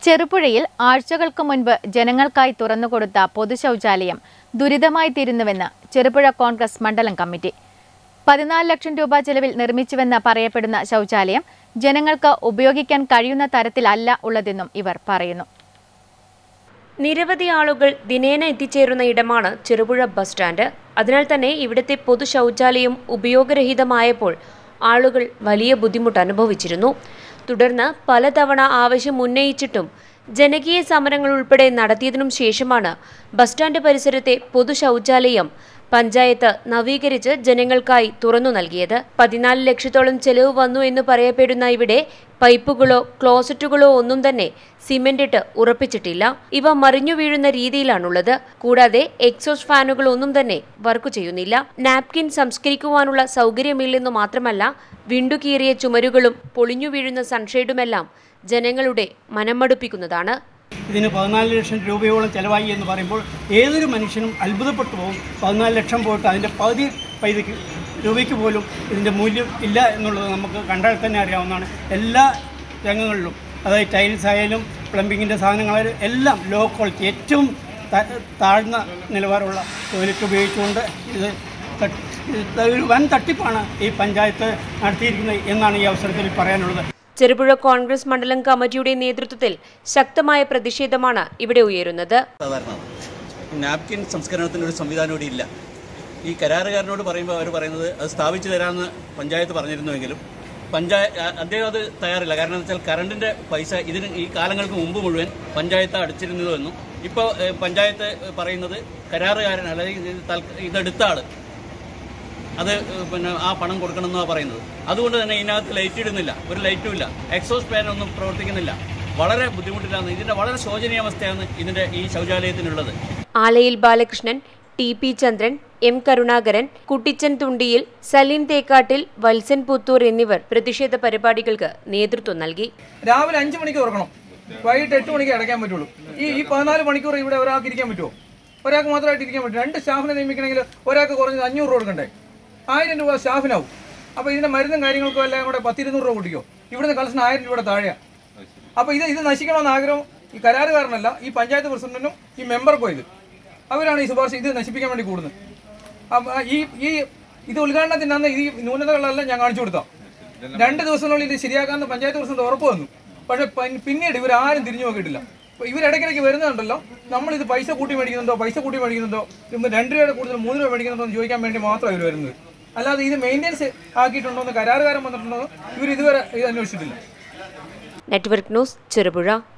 ചെറുപുഴയിൽ ആഴ്ചകൾക്ക് മുൻപ് ജനങ്ങൾക്കായി തുറന്നുകൊടുത്ത പൊതു ശൗചാലയം ദുരിതമായി തീരുന്നുവെന്ന് ചെറുപുഴ കോൺഗ്രസ് മണ്ഡലം കമ്മിറ്റി പതിനാല് ലക്ഷം രൂപ ചെലവിൽ നിർമ്മിച്ചുവെന്ന് പറയപ്പെടുന്ന ശൗചാലയം ജനങ്ങൾക്ക് ഉപയോഗിക്കാൻ കഴിയുന്ന തരത്തിലല്ല ഉള്ളതെന്നും ഇവർ പറയുന്നു നിരവധി ആളുകൾ ദിനേന എത്തിച്ചേരുന്ന ഇടമാണ് ചെറുപുഴ ബസ് സ്റ്റാൻഡ് അതിനാൽ തന്നെ ഇവിടുത്തെ പൊതു ശൗചാലയം ഉപയോഗരഹിതമായപ്പോൾ ആളുകൾ വലിയ ബുദ്ധിമുട്ട് അനുഭവിച്ചിരുന്നു തുടർന്ന് പലതവണ ആവശ്യം ഉന്നയിച്ചിട്ടും ജനകീയ സമരങ്ങൾ ഉൾപ്പെടെ നടത്തിയതിനും ശേഷമാണ് ബസ് സ്റ്റാൻഡ് പരിസരത്തെ പൊതു ശൗചാലയം പഞ്ചായത്ത് നവീകരിച്ച് ജനങ്ങൾക്കായി തുറന്നു നൽകിയത് പതിനാല് ലക്ഷത്തോളം ചെലവ് വന്നു എന്ന് പറയപ്പെടുന്ന ഇവിടെ പൈപ്പുകളോ ക്ലോസറ്റുകളോ ഒന്നും തന്നെ സിമന്റിട്ട് ഉറപ്പിച്ചിട്ടില്ല ഇവ മറിഞ്ഞു വീഴുന്ന രീതിയിലാണുള്ളത് കൂടാതെ എക്സോസ്റ്റ് ഫാനുകൾ ഒന്നും തന്നെ വർക്ക് ചെയ്യുന്നില്ല നാപ്കിൻ സംസ്കരിക്കുവാനുള്ള സൗകര്യമില്ലെന്നു മാത്രമല്ല വിണ്ടുകീറിയ ചുമരുകളും പൊളിഞ്ഞു വീഴുന്ന സൺഷെയ്ഡുമെല്ലാം ജനങ്ങളുടെ മനമടുപ്പിക്കുന്നതാണ് ഇതിന് പതിനാല് ലക്ഷം രൂപയോളം ചിലവായി എന്ന് പറയുമ്പോൾ ഏതൊരു മനുഷ്യനും അത്ഭുതപ്പെട്ടു പോകും പതിനാല് ലക്ഷം പോയിട്ട് അതിൻ്റെ പകുതി പൈസയ്ക്ക് രൂപയ്ക്ക് പോലും ഇതിൻ്റെ മൂല്യം ഇല്ല എന്നുള്ളത് നമുക്ക് കണ്ടാൽ തന്നെ അറിയാവുന്നതാണ് എല്ലാ രംഗങ്ങളിലും അതായത് ടൈൽസ് ആയാലും പ്ലംബിങ്ങിൻ്റെ സാധനങ്ങളായാലും എല്ലാം ലോ ക്വാളിറ്റി ഏറ്റവും ത- താഴ്ന്ന നിലവാരമുള്ള ടോയ്ലറ്റ് ഉപയോഗിച്ചുകൊണ്ട് ഇത് തട്ട്- ഇത് ഒരു വൻ തട്ടിപ്പാണ് ഈ പഞ്ചായത്ത് നടത്തിയിരിക്കുന്നത് എന്നാണ് ഈ അവസരത്തിൽ പറയാനുള്ളത് ചെറുപുഴ കോൺഗ്രസ് മണ്ഡലം കമ്മിറ്റിയുടെ നേതൃത്വത്തിൽ ശക്തമായ പ്രതിഷേധമാണ് ഇവിടെ ഉയരുന്നത് സാധാരണ നാപ്കിൻ സംസ്കരണത്തിന് ഒരു സംവിധാനം ഇവിടെ ഇല്ല ഈ കരാറുകാരനോട് പറയുമ്പോൾ അവർ പറയുന്നത് അത് സ്ഥാപിച്ചു തരാമെന്ന് പഞ്ചായത്ത് പറഞ്ഞിരുന്നുവെങ്കിലും പഞ്ചായത്ത് അദ്ദേഹം അത് തയ്യാറില്ല കാരണം എന്താ വെച്ചാൽ കറണ്ടിന്റെ പൈസ ഇതിന് ഈ കാലങ്ങൾക്ക് മുമ്പ് മുഴുവൻ പഞ്ചായത്ത് അടച്ചിരുന്നതെന്നും ഇപ്പോൾ ഏഹ്, പഞ്ചായത്ത് പറയുന്നത് കരാറുകാരൻ അല്ലെങ്കിൽ ഇത് തൽക്ക- ഇതെടുത്ത ആള് അത് ഏഹ്, പിന്നെ ആ പണം കൊടുക്കണമെന്നാണ് പറയുന്നത് അതുകൊണ്ട് തന്നെ ഇതിനകത്ത് ലൈറ്റ് ഇടുന്നില്ല ഒരു ലൈറ്റും ഇല്ല എക്സോസ്റ്റ് ഫാൻ ഒന്നും പ്രവർത്തിക്കുന്നില്ല വളരെ ബുദ്ധിമുട്ടിലാണ് ഇതിന്റെ വളരെ ശോചനീയാവസ്ഥയാണ് ഇതിന്റെ ഈ ശൗചാലയത്തിനുള്ളത് Alayil Balakrishnan T P Chandran M Karunakaran Kuttichan Thundiyil Saleem Thekkattil Vatsan Puthur എന്നിവർ പ്രതിഷേധ പരിപാടികൾക്ക് നേതൃത്വം നൽകി രാവിലെ അഞ്ച് മണിക്ക് തുറക്കണം വൈകിട്ട് എട്ട് മണിക്ക് അടയ്ക്കാൻ പറ്റുള്ളൂ ഈ ഈ പതിനാല് മണിക്കൂർ ഇവിടെ ഒരാൾക്ക് ഇരിക്കാൻ പറ്റുമോ ഒരാൾക്ക് മാത്രമായിട്ട് ഇരിക്കാൻ പറ്റും രണ്ട് സ്റ്റാഫിനെ നിയമിക്കണമെങ്കിൽ ഒരാൾക്ക് കുറഞ്ഞത് അഞ്ഞൂറ് രൂപ കൊടുക്കണ്ടേ ആയിരം രൂപ സ്റ്റാഫിനാവും അപ്പോൾ ഇതിന്റെ മരുന്നും കാര്യങ്ങൾക്കും എല്ലാം കൂടെ പത്തിരുന്നൂറ് രൂപ കൂട്ടിക്കോ ഇവിടുന്ന് കളക്ഷൻ ആയിരം രൂപയുടെ താഴെയാണ് അപ്പോൾ ഇത് ഇത് നശിക്കണമെന്ന് ആഗ്രഹം ഈ കരാറുകാരനല്ല ഈ പഞ്ചായത്ത് പ്രസിഡന്റിനും ഈ മെമ്പർക്കും ഇത് അവരാണ് ഈ ശുപാർശ ഇത് നശിപ്പിക്കാൻ വേണ്ടി കൂടുന്നത് അപ്പൊ ഈ ഈ ഇത് ഉദ്ഘാടനത്തിന്റെ അന്ന് ഈ ന്യൂനതകളെല്ലാം ഞാൻ കാണിച്ചു കൊടുത്താ രണ്ട് ദിവസത്തിനുള്ളിൽ ഇത് ശരിയാക്കാമെന്ന് പഞ്ചായത്ത് പ്രസിഡന്റ് ഉറപ്പ് വന്നു പക്ഷെ പ- പിന്നീട് ഇവരാരും തിരിഞ്ഞു നോക്കിയിട്ടില്ല ഇപ്പൊ ഇവരിടയ്ക്കിടയ്ക്ക് വരുന്നുണ്ടല്ലോ നമ്മൾ ഇത് പൈസ കൂട്ടി മേടിക്കുന്നുണ്ടോ പൈസ കൂട്ടി മേടിക്കുന്നുണ്ടോ ഇപ്പം രണ്ട് രൂപയുടെ കൂടുതൽ മൂന്ന് രൂപ മേടിക്കുന്നുണ്ടോ എന്ന് ചോദിക്കാൻ വേണ്ടി മാത്രമാണ് ഇവർ വരുന്നത് അല്ലാതെ ഇത് മെയിൻ്റെനൻസ് ആക്കിയിട്ടുണ്ടോ എന്ന് കരാറുകാരൻ വന്നിട്ടുണ്ടോ ഇവർ ഇതുവരെ ഇത് അന്വേഷിച്ചിട്ടില്ല നെറ്റ്വർക്ക് ന്യൂസ് ചെറുപുഴ